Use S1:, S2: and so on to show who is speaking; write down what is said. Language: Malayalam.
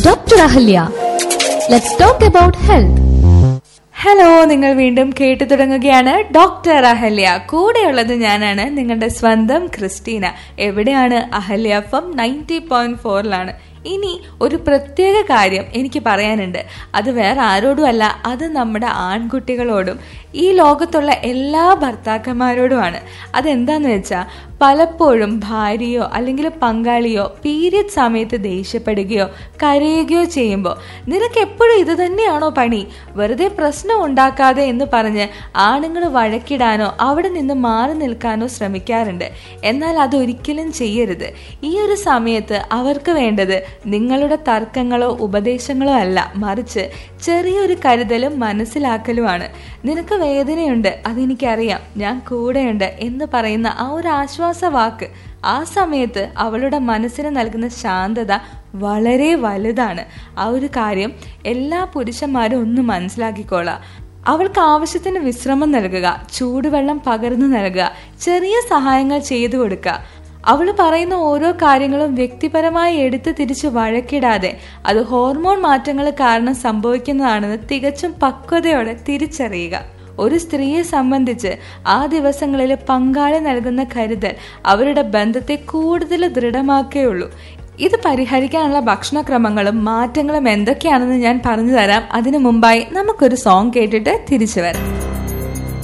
S1: Dr. Ahalya. Let's talk about health.
S2: Hello നിങ്ങൾ വീണ്ടും കേട്ടു തുടങ്ങുകയാണ് ഡോക്ടർ അഹല്യ കൂടെയുള്ളത് ഞാനാണ് നിങ്ങളുടെ സ്വന്തം ക്രിസ്റ്റീന എവിടെയാണ് Ahalya F M ninety point ഫോറിലാണ് ഇനി ഒരു പ്രത്യേക കാര്യം എനിക്ക് പറയാനുണ്ട് അത് വേറെ ആരോടും അല്ല അത് നമ്മുടെ ആൺകുട്ടികളോടും ഈ ലോകത്തുള്ള എല്ലാ ഭർത്താക്കന്മാരോടുമാണ് അതെന്താന്ന് വെച്ചാൽ പലപ്പോഴും ഭാര്യയോ അല്ലെങ്കിൽ പങ്കാളിയോ പീരിയഡ് സമയത്ത് ദേഷ്യപ്പെടുകയോ കരയുകയോ ചെയ്യുമ്പോൾ നിനക്ക് എപ്പോഴും ഇത് തന്നെയാണോ പണി വെറുതെ പ്രശ്നം ഉണ്ടാക്കാതെ എന്ന് പറഞ്ഞ് ആണുങ്ങൾ വഴക്കിടാനോ അവിടെ നിന്ന് മാറി നിൽക്കാനോ ശ്രമിക്കാറുണ്ട് എന്നാൽ അതൊരിക്കലും ചെയ്യരുത് ഈ ഒരു സമയത്ത് അവർക്ക് വേണ്ടത് നിങ്ങളുടെ തർക്കങ്ങളോ ഉപദേശങ്ങളോ അല്ല മറിച്ച് ചെറിയൊരു കരുതലും മനസ്സിലാക്കലുമാണ് നിനക്ക് വേദനയുണ്ട് അതെനിക്കറിയാം ഞാൻ കൂടെയുണ്ട് എന്ന് പറയുന്ന ആ ഒരു ആശ്വാസ വാക്ക് ആ സമയത്ത് അവളുടെ മനസ്സിന് നൽകുന്ന ശാന്തത വളരെ വലുതാണ് ആ ഒരു കാര്യം എല്ലാ പുരുഷന്മാരും ഒന്ന് മനസ്സിലാക്കിക്കോളാം അവൾക്ക് ആവശ്യത്തിന് വിശ്രമം നൽകുക ചൂടുവെള്ളം പകർന്നു നൽകുക ചെറിയ സഹായങ്ങൾ ചെയ്തു കൊടുക്കുക അവൾ പറയുന്ന ഓരോ കാര്യങ്ങളും വ്യക്തിപരമായി എടുത്ത് തിരിച്ച് വഴക്കിടാതെ അത് ഹോർമോൺ മാറ്റങ്ങൾ കാരണം സംഭവിക്കുന്നതാണെന്ന് തികച്ചും പക്വതയോടെ തിരിച്ചറിയുക ഒരു സ്ത്രീയെ സംബന്ധിച്ച് ആ ദിവസങ്ങളിൽ പങ്കാളി നൽകുന്ന കരുതൽ അവരുടെ ബന്ധത്തെ കൂടുതൽ ദൃഢമാക്കേയുള്ളൂ ഇത് പരിഹരിക്കാനുള്ള ഭക്ഷണക്രമങ്ങളും മാറ്റങ്ങളും എന്തൊക്കെയാണെന്ന് ഞാൻ പറഞ്ഞു തരാം അതിനു മുമ്പായി നമുക്കൊരു സോങ് കേട്ടിട്ട് തിരിച്ചു വരാം